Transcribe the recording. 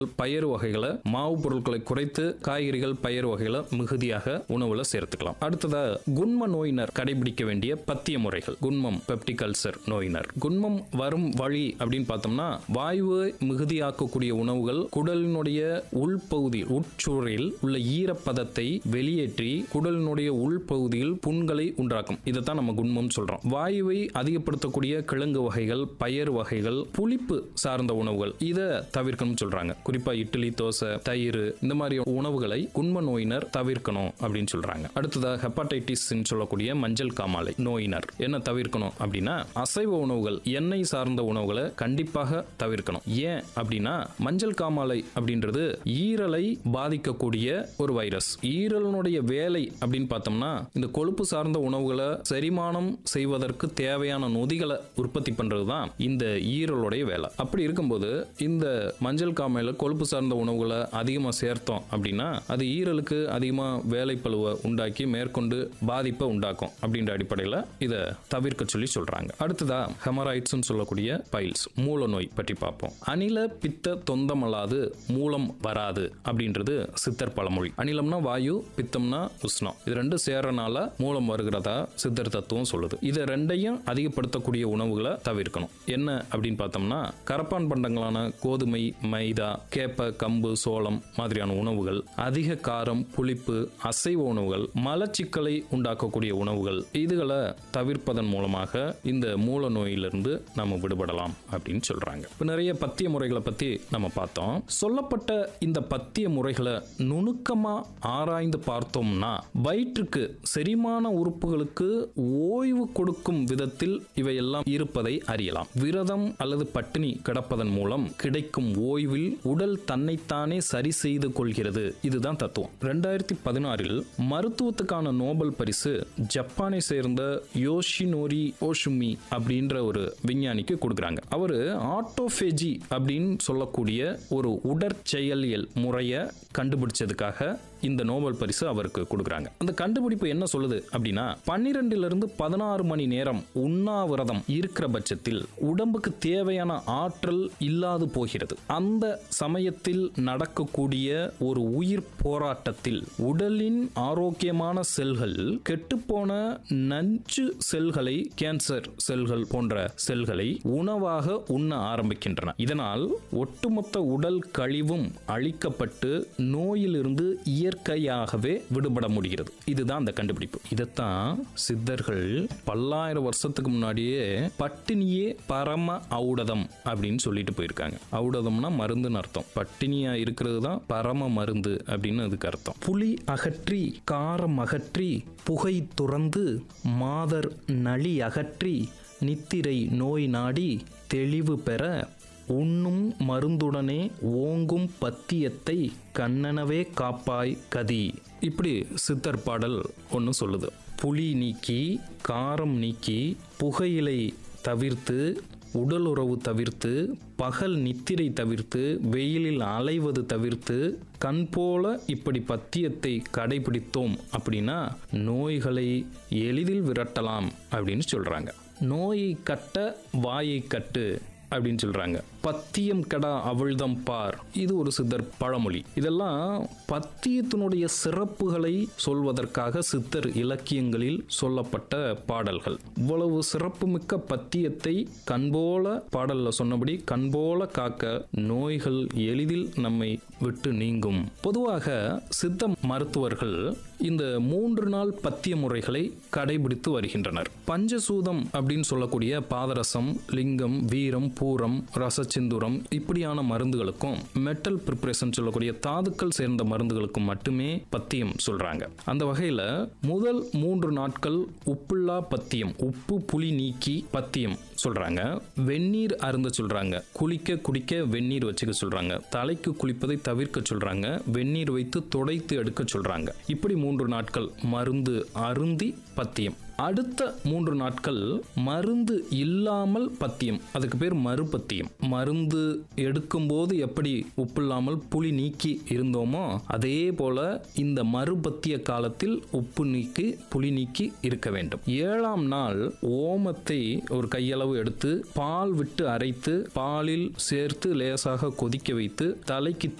பயறு வகைகளை மாவு பொருட்களை குறைத்து காய்கறிகள் பயறு வகைகளை மிகுதியாக உணவுல சேர்த்துக்கலாம் அடுத்ததா குன்ம நோயினர் கடைபிடிக்க வேண்டிய பத்திய முறைகள் குன்மம் பெப்டிக் அல்சர் நோயினர் குன்மம் வரும் வழி அப்படின்னு பார்த்தோம்னா வாயுவை மிகுதியாக்கக்கூடிய உணவுகள் குடலினுடைய உள்பகுதி உட்சூழலில் உள்ள ஈரப்பதத்தை வெளியேற்றி குடலினுடைய உள்பகுதியில் புண்களை உண்டாக்கும் இதைத்தான் நம்ம குன்மம் சொல்றோம் வாயுவை அதிகப்படுத்தக்கூடிய கிழங்கு வகைகள் பயறு வகைகள் புளிப்பு சார்ந்த உணவுகள் இதை தவிர்க்கணும்னு சொல்றாங்க குறிப்பா இட்லி தோசை தயிர் இந்த மாதிரி உணவுகளை குன்ம நோயினர் தவிர்க்கணும் அப்படின்னு சொல்றாங்க அடுத்ததா ஹெப்பாடைட்டிஸ் சொல்லக்கூடிய மஞ்சள் காமாலை நோயினர் என்ன தவிர்க்கணும் அப்படின்னா அசைவ உணவுகள் எண்ணெய் சார்ந்த உணவுகளை கண்டிப்பாக தவிர்க்கணும் ஏன் அப்படின்னா மஞ்சள் காமாலை அப்படின்றது ஈரலை பாதிக்கக்கூடிய ஒரு வைரஸ் ஈரலினுடைய வேலை அப்படின்னு பார்த்தோம்னா இந்த கொழுப்பு சார்ந்த உணவுகளை செரிமானம் செய்வதற்கு தேவையான நொதிகளை உற்பத்தி பண்றது தான் இந்த ஈரலுடைய வேலை அப்படி இருக்கும்போது இந்த மஞ்சள் காமையில கொழுப்பு சார்ந்த உணவுகளை அதிகமாக சேர்த்தோம் அப்படின்னா அது ஈரலுக்கு அதிகமாக வேலைப்பழுவை உண்டாக்கி மேற்கொண்டு பாதிப்பை உண்டாக்கும் அப்படின்ற அடிப்படையில் இதை தவிர்க்க சொல்லி சொல்றாங்க அடுத்ததா ஹெமராய்ட்ஸ் சொல்லக்கூடிய பைல்ஸ் மூல நோய் பற்றி பார்ப்போம் அனில பித்த தொந்தமல்லாது மூலம் வராது அப்படின்றது சித்தர் பழமொழி அனிலம்னா வாயு பித்தம்னா உஷ்ணம் இது ரெண்டு சேர்றனால மூலம் வருகிறதா சித்தர் தத்துவம் சொல்லுது இதை ரெண்டையும் அதிகப்படுத்தக்கூடிய உணவுகளை தவிர்க்கணும் என்ன அப்படின்னு பார்த்தோம்னா கரப்பான் பண்டங்களான கோதுமை மைதா கேப்ப கம்பு சோளம் மாதிரியான உணவுகள் அதிக காரம் புளிப்பு அசைவ உணவுகள் மலச்சிக்கலை உண்டாக்கக்கூடிய உணவுகள் இதுகளை தவிர்ப்பதன் மூலமாக இந்த மூல நோயிலிருந்து நம்ம விடுபடலாம் அப்படின்னு சொல்றாங்க இப்போ நிறைய பத்திய முறைகளை பத்தி நம்ம பார்த்தோம் சொல்லப்பட்ட இந்த பத்திய முறைகளை நுணுக்கமா ஆராய்ந்து பார்த்தோம்னா வயிற்றுக்கு செரிமான உறுப்புகளுக்கு ஓய்வு கொடுக்கும் விதத்தில் இவையெல்லாம் இருப்பதை அறியலாம் விரதம் அல்லது பட்டினி கிடப்பதன் மூலம் கிடைக்கும் ஓய்வில் உடல் தன்னைத்தானே சரி செய்து கொள்கிறது இதுதான் தத்துவம் ரெண்டாயிரத்தி பதினாறில் மருத்துவத்துக்கான நோபல் பரிசு ஜப்பானை சேர்ந்த யோஷினோரி ஓஷுமி அப்படின்ற ஒரு விஞ்ஞானிக்கு கொடுக்குறாங்க அவரு ஆட்டோஃபேஜி அப்படின்னு சொல்லக்கூடிய ஒரு உடற்செயலியல் முறையை கண்டுபிடிச்சதுக்காக இந்த நோபல் பரிசு அவருக்கு கொடுக்குறாங்க அந்த கண்டுபிடிப்பு என்ன சொல்லுது அப்படின்னா பன்னிரெண்டுல இருந்து பதினாறு மணி நேரம் உண்ணாவிரதம் இருக்கிற பட்சத்தில் உடம்புக்கு தேவையான ஆற்றல் இல்லாது போகிறது அந்த சமயத்தில் நடக்கக்கூடிய ஒரு உயிர் போராட்டத்தில் உடலின் ஆரோக்கியமான செல்கள் கெட்டுப்போன நஞ்சு செல்களை கேன்சர் செல்கள் போன்ற செல்களை உணவாக உண்ண ஆரம்பிக்கின்றன இதனால் ஒட்டுமொத்த உடல் கழிவும் அழிக்கப்பட்டு நோயிலிருந்து இயற்கையாகவே விடுபட முடிகிறது இதுதான் அந்த கண்டுபிடிப்பு இதைத்தான் சித்தர்கள் பல்லாயிரம் வருஷத்துக்கு முன்னாடியே பட்டினியே பரம ஔடதம் அப்படின்னு சொல்லிட்டு போயிருக்காங்க ஔடதம்னா மருந்துன்னு அர்த்தம் பட்டினியா இருக்கிறது தான் பரம மருந்து அப்படின்னு அதுக்கு அர்த்தம் புலி அகற்றி காரம் அகற்றி புகை துறந்து மாதர் நளி அகற்றி நித்திரை நோய் நாடி தெளிவு பெற உண்ணும் மருந்துடனே ஓங்கும் பத்தியத்தை கண்ணனவே காப்பாய் கதி இப்படி சித்தர் பாடல் ஒன்று சொல்லுது புலி நீக்கி காரம் நீக்கி புகையிலை தவிர்த்து உடலுறவு தவிர்த்து பகல் நித்திரை தவிர்த்து வெயிலில் அலைவது தவிர்த்து கண் போல இப்படி பத்தியத்தை கடைபிடித்தோம் அப்படின்னா நோய்களை எளிதில் விரட்டலாம் அப்படின்னு சொல்றாங்க நோயை கட்ட வாயை கட்டு அப்படின்னு சொல்றாங்க பத்தியம் கடா அவிழ்தம் பார் இது ஒரு சித்தர் பழமொழி இதெல்லாம் பத்தியத்தினுடைய சிறப்புகளை சொல்வதற்காக சித்தர் இலக்கியங்களில் சொல்லப்பட்ட பாடல்கள் இவ்வளவு சிறப்புமிக்க பத்தியத்தை கண்போல பாடல்ல சொன்னபடி கண்போல காக்க நோய்கள் எளிதில் நம்மை விட்டு நீங்கும் பொதுவாக சித்த மருத்துவர்கள் இந்த மூன்று நாள் பத்திய முறைகளை கடைபிடித்து வருகின்றனர் பஞ்சசூதம் அப்படின்னு சொல்லக்கூடிய பாதரசம் லிங்கம் வீரம் பூரம் ரசச்சிந்துரம் இப்படியான மருந்துகளுக்கும் மெட்டல் ப்ரிப்ரேஷன் சொல்லக்கூடிய தாதுக்கள் சேர்ந்த மருந்துகளுக்கும் மட்டுமே பத்தியம் சொல்றாங்க அந்த வகையில முதல் மூன்று நாட்கள் உப்புள்ளா பத்தியம் உப்பு புளி நீக்கி பத்தியம் சொல்றாங்க வெந்நீர் அருந்த சொல்றாங்க குளிக்க குடிக்க வெந்நீர் வச்சுக்க சொல்றாங்க தலைக்கு குளிப்பதை தவிர்க்க சொல்றாங்க வெந்நீர் வைத்து துடைத்து எடுக்க சொல்றாங்க இப்படி மூன்று நாட்கள் மருந்து அருந்தி பத்தியம் அடுத்த மூன்று நாட்கள் மருந்து இல்லாமல் பத்தியம் அதுக்கு பேர் மறுபத்தியம் மருந்து எடுக்கும்போது எப்படி உப்பு இல்லாமல் புளி நீக்கி இருந்தோமோ அதே போல இந்த மறுபத்திய காலத்தில் உப்பு நீக்கி புளி நீக்கி இருக்க வேண்டும் ஏழாம் நாள் ஓமத்தை ஒரு கையளவு எடுத்து பால் விட்டு அரைத்து பாலில் சேர்த்து லேசாக கொதிக்க வைத்து தலைக்கு